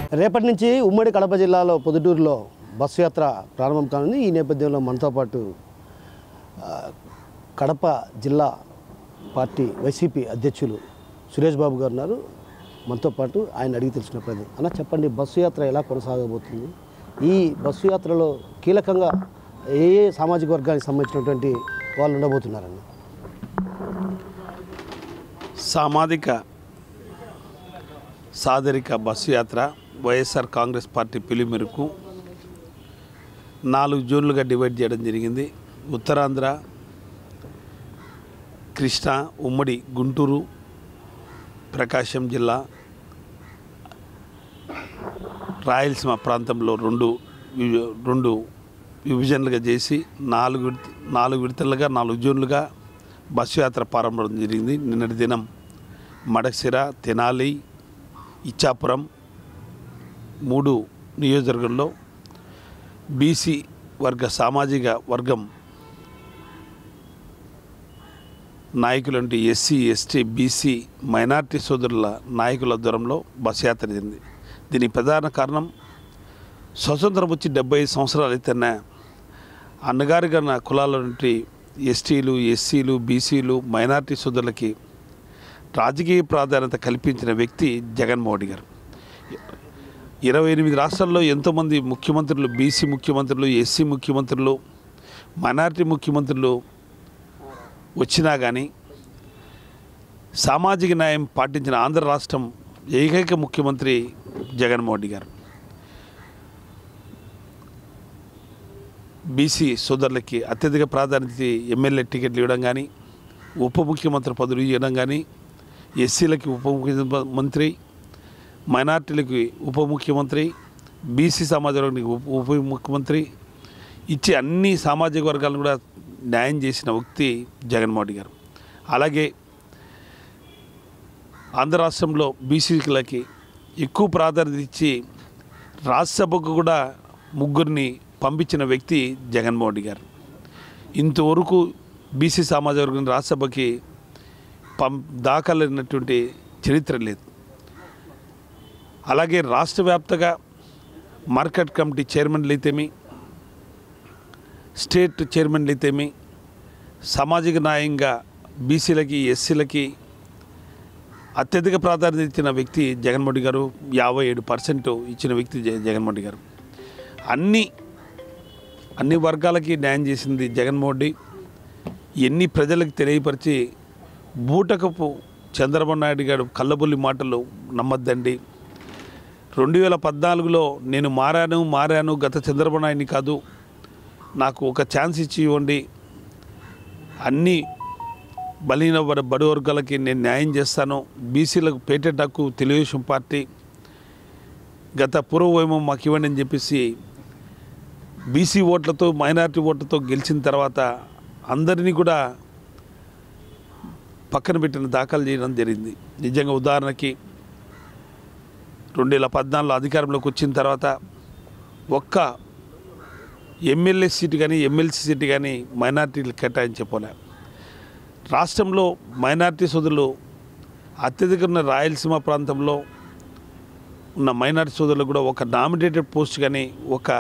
రేపటి నుంచి ఉమ్మడి కడప జిల్లాలో పొద్దుటూరులో బస్సు యాత్ర ప్రారంభం కానుంది ఈ నేపథ్యంలో మనతో పాటు ఆ, కడప జిల్లా పార్టీ వైసీపీ అధ్యక్షులు సురేష్ బాబు గారు ఉన్నారు మనతో పాటు ఆయన అడిగి తెలుసుకున్న ప్రయత్నం అన్న చెప్పండి బస్సు యాత్ర ఎలా కొనసాగబోతుంది ఈ బస్సు యాత్రలో కీలకంగా ఏ ఏ సామాజిక వర్గానికి సంబంధించినటువంటి వాళ్ళు ఉండబోతున్నారన్న సామాజిక సాదరిక బస్సు యాత్ర వైఎస్ఆర్ కాంగ్రెస్ పార్టీ పిలుపు మేరకు నాలుగు జోన్లుగా డివైడ్ చేయడం జరిగింది ఉత్తరాంధ్ర కృష్ణా ఉమ్మడి గుంటూరు ప్రకాశం జిల్లా రాయలసీమ ప్రాంతంలో రెండు వి- రెండు విభజనలుగా చేసి నాలుగు విడత నాలుగు విడతలుగా నాలుగు జోన్లుగా బస్సు యాత్ర ప్రారంభం జరిగింది నిన్నటి దినం మడక్సిర తెనాలి ఇచ్చాపురం మూడు నియోజకవర్గంలో బీసీ వర్గ సామాజిక వర్గం నాయకులంటే ఎస్సీ ఎస్టీ బీసీ మైనార్టీ సోదరుల నాయకుల దూరంలో బస్ యాత్ర జరిగింది దీనికి ప్రధాన కారణం స్వతంత్రం వచ్చి డెబ్బై ఐదు సంవత్సరాలు అయితేనే అన్నగారిగా కులాల నుండి ఎస్టీలు ఎస్సీలు బీసీలు మైనార్టీ సోదరులకి రాజకీయ ప్రాధాన్యత కల్పించిన వ్యక్తి జగన్మోహన్ గారు ఇరవై ఎనిమిది రాష్ట్రాల్లో ఎంతోమంది ముఖ్యమంత్రులు బీసీ ముఖ్యమంత్రులు ఎస్సీ ముఖ్యమంత్రులు మైనార్టీ ముఖ్యమంత్రులు వచ్చినా కానీ సామాజిక న్యాయం పాటించిన ఆంధ్ర రాష్ట్రం ఏకైక ముఖ్యమంత్రి జగన్మోహన్ రెడ్డి గారు బీసీ సోదరులకి అత్యధిక ప్రాధాన్యత ఎమ్మెల్యే టికెట్లు ఇవ్వడం కానీ ఉప ముఖ్యమంత్రి పదవులు ఇవ్వడం కానీ ఎస్సీలకి ఉప ముఖ్యమంత్రి మైనార్టీలకి ఉప ముఖ్యమంత్రి బీసీ సమాజ వర్గానికి ఉప ఉప ముఖ్యమంత్రి ఇచ్చే అన్ని సామాజిక వర్గాలను కూడా న్యాయం చేసిన వ్యక్తి జగన్మోహన్ రెడ్డి గారు అలాగే ఆంధ్ర రాష్ట్రంలో బీసీలకి ఎక్కువ ప్రాధాన్యత ఇచ్చి రాజ్యసభకు కూడా ముగ్గురిని పంపించిన వ్యక్తి జగన్మోహన్ రెడ్డి గారు ఇంతవరకు బీసీ సమాజ వర్గం రాజ్యసభకి పం దాఖలైనటువంటి చరిత్ర లేదు అలాగే రాష్ట్ర వ్యాప్తంగా మార్కెట్ కమిటీ చైర్మన్లు అయితేమి స్టేట్ చైర్మన్లు అయితేమి సామాజిక న్యాయంగా బీసీలకి ఎస్సీలకి అత్యధిక ప్రాధాన్యత ఇచ్చిన వ్యక్తి జగన్మోహన్ రెడ్డి గారు యాభై ఏడు పర్సెంట్ ఇచ్చిన వ్యక్తి జ- జగన్మోహన్ రెడ్డి గారు అన్ని అన్ని వర్గాలకి న్యాయం చేసింది జగన్మోహన్ రెడ్డి ఎన్ని ప్రజలకు తెలియపరిచి బూటకపు చంద్రబాబు నాయుడు గారు కళ్ళబుల్లి మాటలు నమ్మద్దండి రెండు వేల పద్నాలుగులో నేను మారాను మారాను గత చంద్రబాబు నాయుడిని కాదు నాకు ఒక ఛాన్స్ ఇచ్చి ఇవ్వండి అన్ని బలహీన వర్గ బడి వర్గాలకి నేను న్యాయం చేస్తాను బీసీలకు పేటెంట్ హక్కు తెలుగుదేశం పార్టీ గత పూర్వవైమం మాకు ఇవ్వండి అని చెప్పేసి బీసీ ఓట్లతో మైనారిటీ ఓట్లతో గెలిచిన తర్వాత అందరినీ కూడా పక్కన పెట్టిన దాఖలు చేయడం జరిగింది నిజంగా ఉదాహరణకి రెండు వేల పద్నాలుగులో అధికారంలోకి వచ్చిన తర్వాత ఒక్క ఎమ్మెల్యే సీటు కానీ ఎమ్మెల్సీ సీటు కానీ మైనార్టీలు కేటాయించపోలే రాష్ట్రంలో మైనార్టీ సోదరులు అత్యధిక ఉన్న రాయలసీమ ప్రాంతంలో ఉన్న మైనార్టీ సోదరులకు కూడా ఒక నామినేటెడ్ పోస్ట్ కానీ ఒక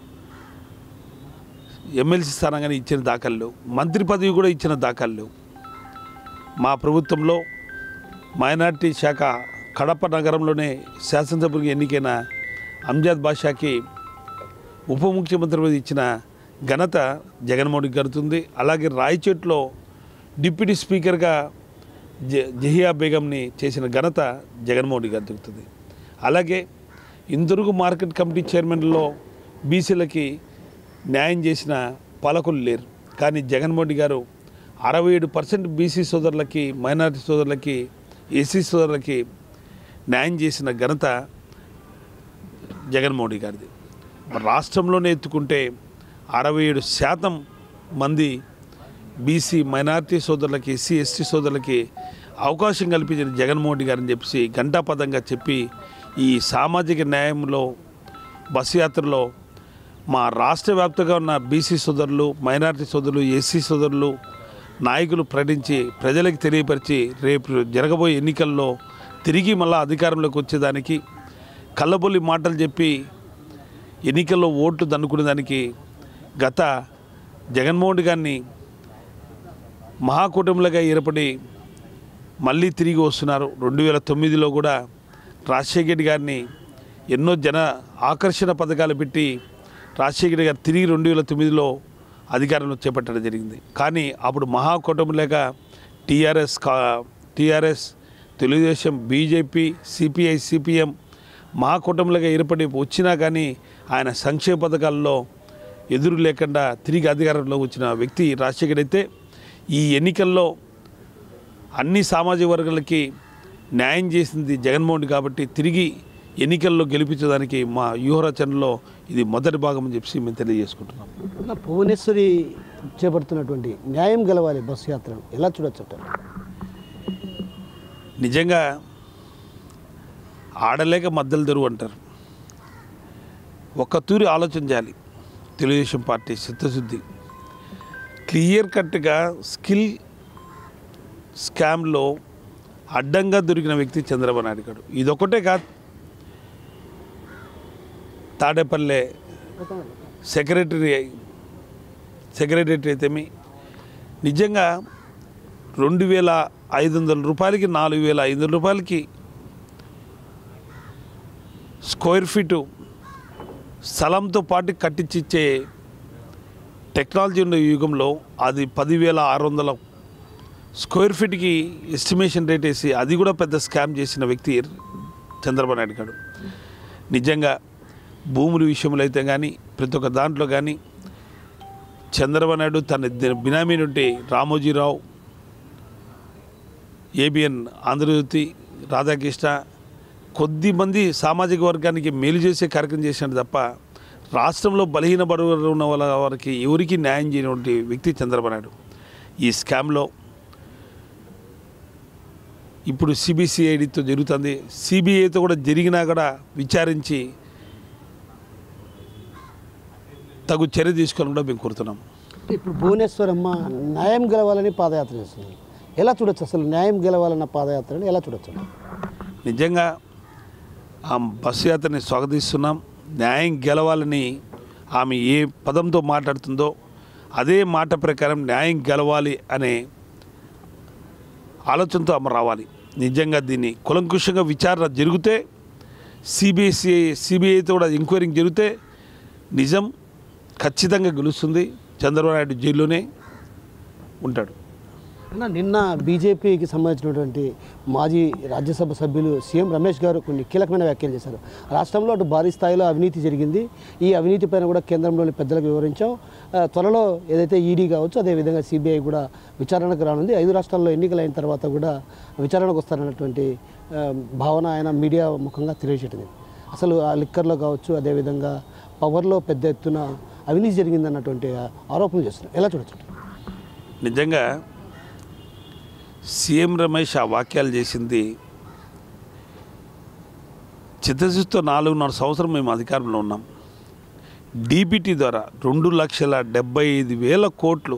ఎమ్మెల్సీ స్థానం కానీ ఇచ్చిన దాఖలు లేవు మంత్రి పదవి కూడా ఇచ్చిన దాఖలు లేవు మా ప్రభుత్వంలో మైనార్టీ శాఖ కడప నగరంలోనే శాసనసభ్యునికి ఎన్నికైన అంజాద్ బాషాకి ఉప ముఖ్యమంత్రి పదవి ఇచ్చిన ఘనత జగన్మోహన్ రెడ్డి గడుతుంది అలాగే రాయచోట్లో డిప్యూటీ స్పీకర్గా జ జహియా బేగంని చేసిన ఘనత జగన్మోహన్ రెడ్డి గారు దొరుకుతుంది అలాగే ఇందురుగు మార్కెట్ కమిటీ చైర్మన్లో బీసీలకి న్యాయం చేసిన పాలకులు లేరు కానీ జగన్మోహన్ రెడ్డి గారు అరవై ఏడు పర్సెంట్ బీసీ సోదరులకి మైనారిటీ సోదరులకి ఎస్సీ సోదరులకి న్యాయం చేసిన ఘనత జగన్మోహన్ రెడ్డి గారిది మరి రాష్ట్రంలోనే ఎత్తుకుంటే అరవై ఏడు శాతం మంది బీసీ మైనారిటీ సోదరులకి ఎస్సీ ఎస్టీ సోదరులకి అవకాశం కల్పించిన జగన్మోహన్ రెడ్డి గారని చెప్పేసి ఘంటాపదంగా చెప్పి ఈ సామాజిక న్యాయంలో బస్సు యాత్రలో మా రాష్ట్ర వ్యాప్తంగా ఉన్న బీసీ సోదరులు మైనారిటీ సోదరులు ఎస్సీ సోదరులు నాయకులు ప్రకటించి ప్రజలకు తెలియపరిచి రేపు జరగబోయే ఎన్నికల్లో తిరిగి మళ్ళా అధికారంలోకి వచ్చేదానికి కళ్ళబొల్లి మాటలు చెప్పి ఎన్నికల్లో ఓట్లు దండుకునే దానికి గత జగన్మోహన్ రెడ్డి గారిని మహాకూటమిలుగా ఏర్పడి మళ్ళీ తిరిగి వస్తున్నారు రెండు వేల తొమ్మిదిలో కూడా రాజశేఖర రెడ్డి గారిని ఎన్నో జన ఆకర్షణ పథకాలు పెట్టి రాజశేఖర రెడ్డి గారు తిరిగి రెండు వేల తొమ్మిదిలో అధికారంలో చేపట్టడం జరిగింది కానీ అప్పుడు మహాకూటమిలేక టీఆర్ఎస్ కా TRS Telugu Desam BJP CPI CPM మహాకూటమిలుగా ఏర్పడి వచ్చినా కానీ ఆయన సంక్షేమ పథకాల్లో ఎదురు లేకుండా తిరిగి అధికారంలో వచ్చిన వ్యక్తి రాజశేఖర్ అయితే ఈ ఎన్నికల్లో అన్ని సామాజిక వర్గాలకి న్యాయం చేసింది జగన్మోహన్ రెడ్డి కాబట్టి తిరిగి ఎన్నికల్లో గెలిపించడానికి మా వ్యూహరచనలో ఇది మొదటి భాగం అని చెప్పి మేము తెలియజేసుకుంటున్నాం అన్న భువనేశ్వరి చేపడుతున్నటువంటి న్యాయం గెలవాలి బస్సు యాత్రను ఎలా చూడొచ్చు నిజంగా ఆడలేక మద్దలు తెరువు అంటారు ఒక్క తూరి ఆలోచన చేయాలి తెలుగుదేశం పార్టీ చిత్తశుద్ధి క్లియర్ కట్గా స్కిల్ స్కామ్లో అడ్డంగా దొరికిన వ్యక్తి చంద్రబాబు నాయుడు గారు ఇదొకటే కాదు తాడేపల్లె సెక్రటరీ సెక్రటరీ అయితేమి నిజంగా రెండు వేల ఐదు వందల రూపాయలకి నాలుగు వేల ఐదు వందల రూపాయలకి స్క్వేర్ ఫీటు స్థలంతో పాటు కట్టించిచ్చే టెక్నాలజీ ఉన్న యుగంలో అది పదివేల ఆరు వందల స్క్వేర్ ఫీట్కి ఎస్టిమేషన్ రేట్ వేసి అది కూడా పెద్ద స్కామ్ చేసిన వ్యక్తి చంద్రబాబు నాయుడు గారు నిజంగా భూముల విషయంలో అయితే కానీ ప్రతి ఒక్క దాంట్లో కానీ చంద్రబాబు నాయుడు తన ది- బినామీ నుండి రామోజీరావు ఏబిఎన్ ఆంధ్రజ్యోతి రాధాకృష్ణ కొద్ది మంది సామాజిక వర్గానికి మేలు చేసే కార్యక్రమం చేసినట్టు తప్ప రాష్ట్రంలో బలహీన బడుగు ఉన్న వాళ్ళ వారికి ఎవరికి న్యాయం చేయనటువంటి వ్యక్తి చంద్రబాబు నాయుడు ఈ స్కామ్లో ఇప్పుడు సిబిసిఐడితో జరుగుతుంది సిబిఐతో కూడా జరిగినా కూడా విచారించి తగు చర్య తీసుకోవాలని కూడా మేము కోరుతున్నాం ఇప్పుడు భువనేశ్వరమ్మ న్యాయం గెలవాలని పాదయాత్ర చేస్తుంది ఎలా చూడొచ్చు అసలు న్యాయం గెలవాలన్న పాదయాత్రని ఎలా చూడొచ్చు నిజంగా ఆ బస్సు యాత్రని స్వాగతిస్తున్నాం న్యాయం గెలవాలని ఆమె ఏ పదంతో మాట్లాడుతుందో అదే మాట ప్రకారం న్యాయం గెలవాలి అనే ఆలోచనతో ఆమె రావాలి నిజంగా దీన్ని కులంకుషంగా విచారణ జరిగితే సిబిఎస్ఈ సిబిఐతో కూడా ఎంక్వైరింగ్ జరిగితే నిజం ఖచ్చితంగా గెలుస్తుంది చంద్రబాబు నాయుడు జైల్లోనే ఉంటాడు అన్న నిన్న బీజేపీకి సంబంధించినటువంటి మాజీ రాజ్యసభ సభ్యులు సీఎం రమేష్ గారు కొన్ని కీలకమైన వ్యాఖ్యలు చేశారు రాష్ట్రంలో అటు భారీ స్థాయిలో అవినీతి జరిగింది ఈ అవినీతి పైన కూడా కేంద్రంలోని పెద్దలకు వివరించాం ఆ, త్వరలో ఏదైతే ఈడీ కావచ్చు అదేవిధంగా సిబిఐ కూడా విచారణకు రానుంది ఐదు రాష్ట్రాల్లో ఎన్నికలు అయిన తర్వాత కూడా విచారణకు వస్తారన్నటువంటి ఆ, భావన ఆయన మీడియా ముఖంగా తెలియజేయటం అసలు ఆ లిక్కర్లో కావచ్చు అదేవిధంగా పవర్లో పెద్ద ఎత్తున అవినీతి జరిగిందన్నటువంటి ఆరోపణలు చేస్తున్నారు ఎలా చూడొచ్చు నిజంగా సీఎం రమేష్ ఆ వాక్యాలు చేసింది చిత్తశుద్ధితో నాలుగున్నర సంవత్సరం మేము అధికారంలో ఉన్నాం డీబీటీ ద్వారా రెండు లక్షల డెబ్బై ఐదు వేల కోట్లు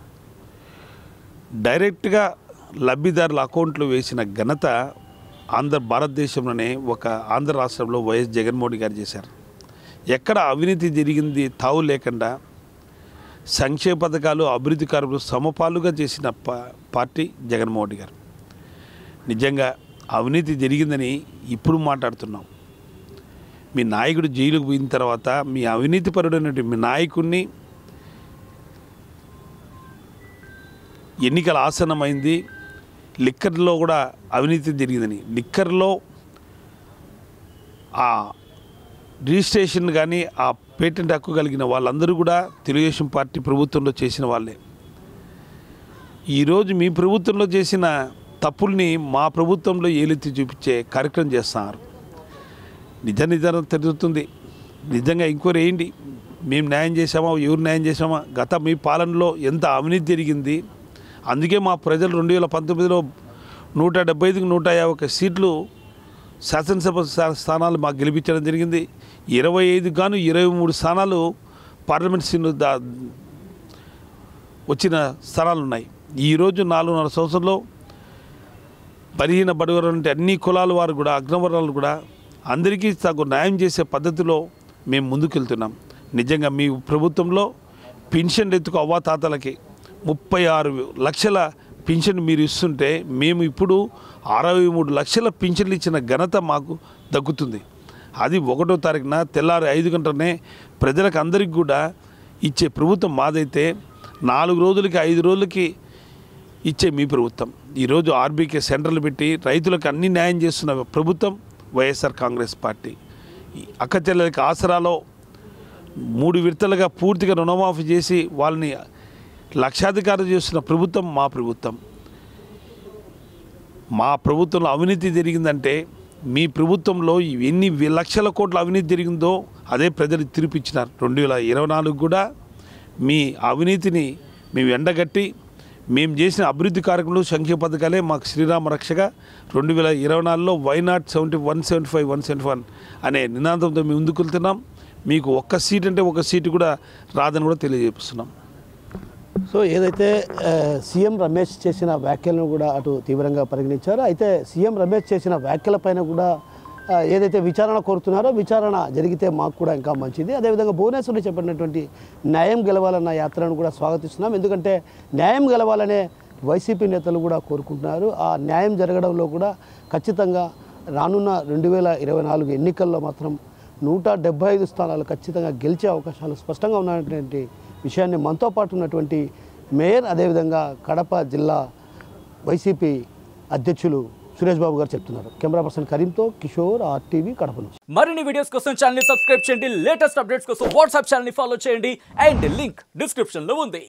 డైరెక్ట్గా లబ్ధిదారుల అకౌంట్లో వేసిన ఘనత ఆంధ్ర భారతదేశంలోనే ఒక ఆంధ్ర రాష్ట్రంలో వైఎస్ జగన్మోహన్ గారు చేశారు ఎక్కడ అవినీతి జరిగింది తావు లేకుండా సంక్షేమ పథకాలు అభివృద్ధి కార్యక్రమాలు సమపాలుగా చేసిన పా- పార్టీ జగన్మోహన్ రెడ్డి గారు నిజంగా అవినీతి జరిగిందని ఇప్పుడు మాట్లాడుతున్నాం మీ నాయకుడు జైలుకు పోయిన తర్వాత మీ అవినీతి పరుడైనటువంటి మీ నాయకుడిని ఎన్నికల ఆసనమైంది లిక్కర్లో కూడా అవినీతి జరిగిందని లిక్కర్లో ఆ రిజిస్ట్రేషన్ కానీ ఆ పేటెంట్ హక్కు కలిగిన వాళ్ళందరూ కూడా తెలుగుదేశం పార్టీ ప్రభుత్వంలో చేసిన వాళ్ళే ఈరోజు మీ ప్రభుత్వంలో చేసిన తప్పుల్ని మా ప్రభుత్వంలో ఏలెత్తి చూపించే కార్యక్రమం చేస్తున్నారు నిజ నిజానం తెలుస్తుంది నిజంగా ఎంక్వైరీ వేయండి మేము న్యాయం చేసామా ఎవరు న్యాయం చేసామా గత మీ పాలనలో ఎంత అవినీతి జరిగింది అందుకే మా ప్రజలు రెండు వేల పంతొమ్మిదిలో నూట డెబ్బై ఐదుకి నూట యాభై ఒక్క సీట్లు శాసనసభ స్థా- స్థానాలు మాకు గెలిపించడం జరిగింది ఇరవై ఐదు గాను ఇరవై మూడు స్థానాలు పార్లమెంట్ సీట్లు దా వచ్చిన స్థానాలు ఉన్నాయి ఈరోజు నాలుగున్నర సంవత్సరంలో బలహీన బడుగులు అంటే అన్ని కులాల వారు కూడా అగ్రవర్ణాలు కూడా అందరికీ తగు న్యాయం చేసే పద్ధతిలో మేము ముందుకెళ్తున్నాం నిజంగా మీ ప్రభుత్వంలో పెన్షన్ ఎత్తుకు అవ్వాతాతలకి ముప్పై ఆరు లక్షల పింఛన్ మీరు ఇస్తుంటే మేము ఇప్పుడు అరవై మూడు లక్షల పింఛన్లు ఇచ్చిన ఘనత మాకు దక్కుతుంది అది ఒకటో తారీఖున తెల్లారి ఐదు గంటలనే ప్రజలకు అందరికీ కూడా ఇచ్చే ప్రభుత్వం మాదైతే నాలుగు రోజులకి ఐదు రోజులకి ఇచ్చే మీ ప్రభుత్వం ఈరోజు ఆర్బీకే సెంటర్లు పెట్టి రైతులకు అన్ని న్యాయం చేస్తున్న ప్రభుత్వం వైఎస్ఆర్ కాంగ్రెస్ పార్టీ ఈ అక్క చెల్లెలకి ఆసరాలో మూడు విడతలుగా పూర్తిగా రుణమాఫీ చేసి వాళ్ళని లక్షాధికారం చేస్తున్న ప్రభుత్వం మా ప్రభుత్వం మా ప్రభుత్వంలో అవినీతి జరిగిందంటే మీ ప్రభుత్వంలో ఎన్ని వే- లక్షల కోట్ల అవినీతి జరిగిందో అదే ప్రజలు తీర్పిచ్చినారు రెండు వేల ఇరవై నాలుగు కూడా మీ అవినీతిని మేము ఎండగట్టి మేము చేసిన అభివృద్ధి కార్యక్రమాలు సంక్షేమ పథకాలే మాకు శ్రీరామ రక్షగా రెండు వేల ఇరవై నాలుగులో why not seventy one seventy five one seventy one అనే నినాదంతో మేము ముందుకు వెళ్తున్నాం మీకు ఒక్క సీట్ అంటే ఒక సీటు కూడా రాదని కూడా తెలియజేస్తున్నాం సో ఏదైతే ఆ, సీఎం రమేష్ చేసిన వ్యాఖ్యలను కూడా అటు తీవ్రంగా పరిగణించారో అయితే సీఎం రమేష్ చేసిన వ్యాఖ్యలపైన కూడా ఆ, ఏదైతే విచారణ కోరుతున్నారో విచారణ జరిగితే మాకు కూడా ఇంకా మంచిది అదేవిధంగా భువనేశ్వర్లో చెప్పినటువంటి న్యాయం గెలవాలన్న యాత్రను కూడా స్వాగతిస్తున్నాం ఎందుకంటే న్యాయం గెలవాలనే వైసీపీ నేతలు కూడా కోరుకుంటున్నారు ఆ న్యాయం జరగడంలో కూడా ఖచ్చితంగా రానున్న రెండు వేల ఇరవై నాలుగు ఎన్నికల్లో మాత్రం నూట డెబ్బై ఐదు స్థానాలు ఖచ్చితంగా గెలిచే అవకాశాలు స్పష్టంగా ఉన్నటువంటి విషయాన్ని మనతో పాటు ఉన్నటువంటి మేయర్ అదేవిధంగా కడప జిల్లా వైసీపీ అధ్యక్షులు సురేష్ బాబు గారు చెప్తున్నారు కెమెరా పర్సన్ కరీంతో కిషోర్ ఆర్టీవీ కడప నుంచి మరిన్ని వీడియోస్ కోసం ఛానల్ ని సబ్స్క్రైబ్ చేయండి లేటెస్ట్ అప్డేట్స్ కోసం వాట్సాప్ ఛానల్ ని ఫాలో చేయండి అండ్ లింక్ డిస్క్రిప్షన్ లో ఉంది